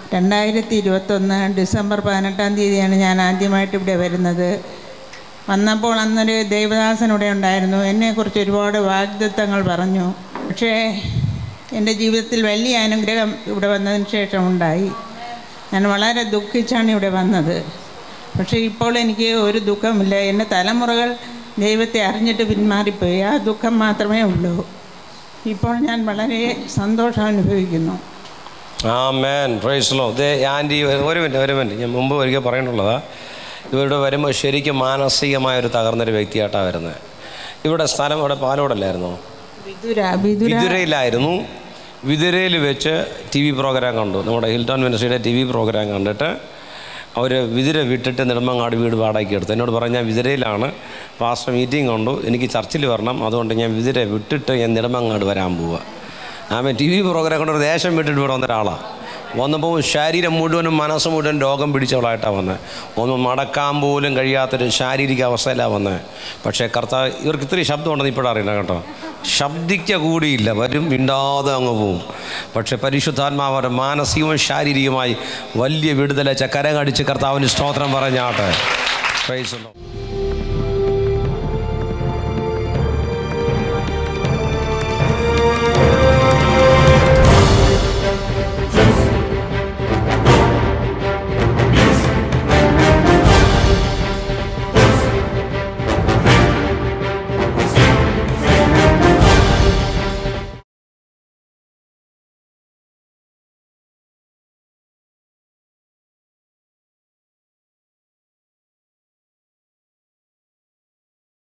രണ്ടായിരത്തി ഇരുപത്തൊന്ന് ഡിസംബർ പതിനെട്ടാം തീയതിയാണ് ഞാൻ ആദ്യമായിട്ട് ഇവിടെ വരുന്നത് വന്നപ്പോൾ അന്നൊരു ദേവദാസൻ ഇവിടെ ഉണ്ടായിരുന്നു എന്നെക്കുറിച്ച് ഒരുപാട് വാഗ്ദത്തങ്ങൾ പറഞ്ഞു പക്ഷേ എൻ്റെ ജീവിതത്തിൽ വലിയ അനുഗ്രഹം ഇവിടെ വന്നതിന് ശേഷം ഉണ്ടായി ഞാൻ വളരെ ദുഃഖിച്ചാണ് ഇവിടെ വന്നത് പക്ഷേ ഇപ്പോൾ എനിക്ക് ഒരു ദുഃഖമില്ല എൻ്റെ തലമുറകൾ ദൈവത്തെ അറിഞ്ഞിട്ട് പിന്മാറിപ്പോയി ആ ദുഃഖം മാത്രമേ ഉള്ളൂ ഇപ്പോൾ ഞാൻ വളരെ സന്തോഷം അനുഭവിക്കുന്നു ആ മേൻ പ്രൈസ്ലോ ദേ ആൻറ്റി ഒരു മിനിറ്റ് ഒരു മിനിറ്റ് ഞാൻ മുമ്പ് ഒരിക്കൽ പറയണുള്ളതാ ഇവരുടെ വരുമ്പോൾ ശരിക്കും മാനസികമായ ഒരു തകർന്നൊരു വ്യക്തിയായിട്ടാണ് വരുന്നത് ഇവിടെ സ്ഥലം ഇവിടെ പാലോടല്ലായിരുന്നോ വിദുര വിദുര വിതുരയിലായിരുന്നു വിതുരയിൽ വെച്ച് ടി വി പ്രോഗ്രാം കണ്ടു നമ്മുടെ ഹിൽട്ടൺ മിനിസ്ട്രിയുടെ ടി വി പ്രോഗ്രാം കണ്ടിട്ട് അവർ വിതുര വിട്ടിട്ട് നെടുമങ്ങാട് വീട് വാടകയ്ക്ക് എടുത്തു എന്നോട് പറഞ്ഞു ഞാൻ വിതുരയിലാണ് പാസ്റ്റർ മീറ്റിംഗ് കൊണ്ടു എനിക്ക് ചർച്ചിൽ വരണം അതുകൊണ്ട് ഞാൻ വിതുര വിട്ടിട്ട് ഞാൻ നെടുമങ്ങാട് വരാൻ പോവുക ആമേ ടി വി പ്രോഗ്രാം കൊണ്ട് ഒരു ദേശം വിട്ടിട്ട് ഇവിടെ വന്ന ഒരാളാണ് വന്നപ്പോൾ ശരീരം മുഴുവനും മനസ്സ് മുഴുവൻ രോഗം പിടിച്ചവളായിട്ടാണ് വന്നത് ഒന്നും മടക്കാൻ പോലും കഴിയാത്തൊരു ശാരീരിക അവസ്ഥയിലാണ് വന്നത് പക്ഷേ കർത്താവ് ഇവർക്ക് ഇത്രയും ശബ്ദം ഉണ്ടെന്ന് ഇപ്പോഴും അറിയില്ല കേട്ടോ ശബ്ദിക്ക കൂടിയില്ല വരും മിണ്ടാതെ അങ്ങ് പോവും പക്ഷേ പരിശുദ്ധാത്മാവ് അവരുടെ മാനസികവും ശാരീരികമായി വലിയ വിടുതല ചക്കരം കടിച്ച് കർത്താവിന് സ്തോത്രം പറഞ്ഞാട്ടെ പ്രൈസ് the Lord.